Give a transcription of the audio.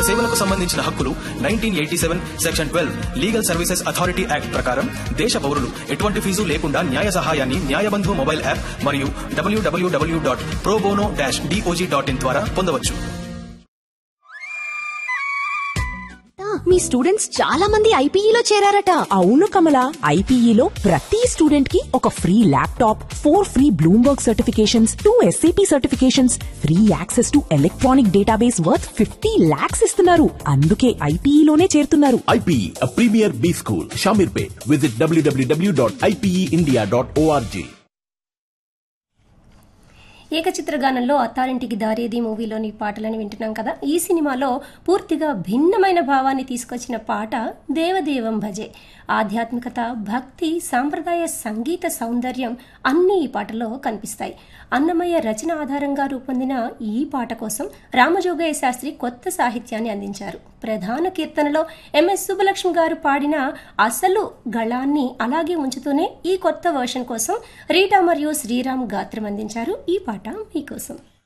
సేవలకు సంబంధించిన హక్కులు nineteen eighty seven section twelve legal services authority act ప్రకారం దేశ పౌరులు ఎటువంటి ఫీజు లేకుండా న్యాయ సహాయాన్ని న్యాయబంధు మొబైల్ యాప్ మరియు W W W dot pro bono dash DOJ dot in ద్వారా పొందవచ్చు మీ స్టూడెంట్స్ చాలా మంది ఐపీఈలో చేరారట అవును కమల ఐపీఈలో ప్రతి స్టూడెంట్ కి ఒక free laptop four free Bloomberg certifications two SAP certifications free access to electronic database worth fifty lakhs ఇస్తున్నారు అందుకే ఐపీఈలోనే చేరుతున్నారు IPE, a premier B school, Shamirpet. Visit www.ipeindia.org. ఏకచిత్రగానంలో అత్తారింటికి దారేది మూవీలోని పాటలని వింటున్నాం కదా ఈ సినిమాలో పూర్తిగా భిన్నమైన భావాన్ని తీసుకొచ్చిన పాట దేవదేవం భజే ఆధ్యాత్మికత భక్తి సాంప్రదాయ సంగీత సౌందర్యం అన్నీ ఈ పాటలో కనిపిస్తాయి అన్నమయ్య రచన ఆధారంగా రూపొందిన ఈ పాట కోసం రామజోగయ్య శాస్త్రి కొత్త సాహిత్యాన్ని అందించారు ప్రధాన కీర్తనలో ఎంఎస్ సుబ్బలక్ష్మి గారు పాడిన అసలు గళాన్ని అలాగే ఉంచుతూనే ఈ కొత్త వర్షన్ కోసం రీటా మరియు శ్రీరామ్ గాత్రం అందించారు ఈ పాట మీకోసం